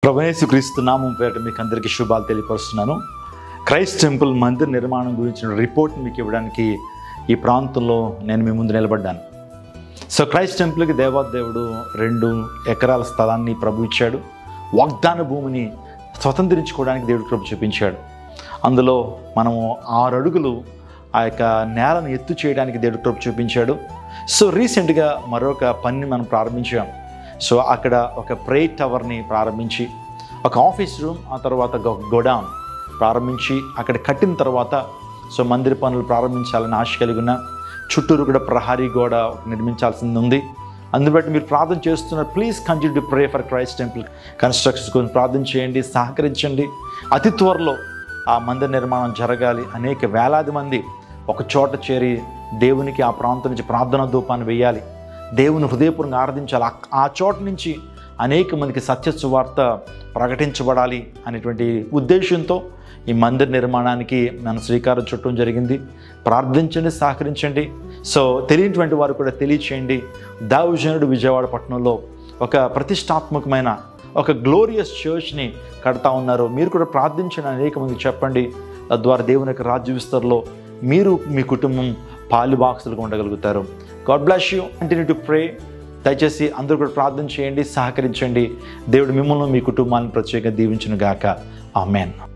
ప్రభనేసు క్రీస్తు నామం పేట మీకు అందరికీ శుభాలు తెలియపరుస్తున్నాను క్రైస్ట్ టెంపుల్ మందిర్ నిర్మాణం గురించిన రిపోర్ట్ మీకు ఇవ్వడానికి ఈ ప్రాంతంలో నేను మీ ముందు నిలబడ్డాను సో క్రైస్ట్ టెంపుల్కి దేవాదేవుడు రెండు ఎకరాల స్థలాన్ని ప్రభు ఇచ్చాడు వాగ్దాన భూమిని స్వతంత్రించుకోవడానికి దేవుడు కృప చూపించాడు అందులో మనము ఆరు అడుగులు ఆ యొక్క నేలను ఎత్తు చేయడానికి దేవుడు కృప చూపించాడు సో రీసెంట్గా మరొక పనిని మనం ప్రారంభించాం సో అక్కడ ఒక ప్రే టవర్ని ప్రారంభించి ఒక ఆఫీస్ రూమ్ ఆ తర్వాత ఒక గోడౌన్ ప్రారంభించి అక్కడ కట్టిన తర్వాత సో మందిర పనులు ప్రారంభించాలని ఆశ కలిగి ఉన్న చుట్టూరు కూడా ప్రహారీ గోడ ఒకటి నిర్మించాల్సింది ఉంది అందుబట్టి మీరు ప్రార్థన చేస్తున్నారు please continue to pray for Christ temple constructions గురించి ప్రార్థన చేయండి సహకరించండి అతి త్వరలో ఆ మందిర నిర్మాణం జరగాలి అనేక వేలాది మంది ఒక చోట చేరి దేవునికి ఆ ప్రాంతం నుంచి ప్రార్థన ధూపాన్ని వేయాలి దేవుని హృదయపూర్వకంగా ఆరాధించాలి ఆ- ఆ చోట నుంచి అనేక మందికి సత్య సువార్త ప్రకటించబడాలి అనేటువంటి ఉద్దేశంతో ఈ మందిర నిర్మాణానికి మనం శ్రీకారం చుట్టం జరిగింది ప్రార్థించండి సహకరించండి సో తెలియనటువంటి వారు కూడా తెలియచేయండి దావుజనుడు విజయవాడ పట్టణంలో ఒక ప్రతిష్టాత్మకమైన ఒక గ్లోరియస్ చర్చ్ని కడతా ఉన్నారు మీరు కూడా ప్రార్థించండి అనేక మందికి చెప్పండి తద్వారా దేవుని యొక్క రాజ్య విస్తరలో మీరు మీ కుటుంబం పాలుబాక్సులుగా ఉండగలుగుతారు God bless you continue to pray దయచేసి అందరూ కూడా ప్రార్థన చేయండి సహకరించండి దేవుడు మిమ్మల్ని మీ కుటుంబాన్ని ప్రత్యేకంగా దీవించును గాక ఆమెన్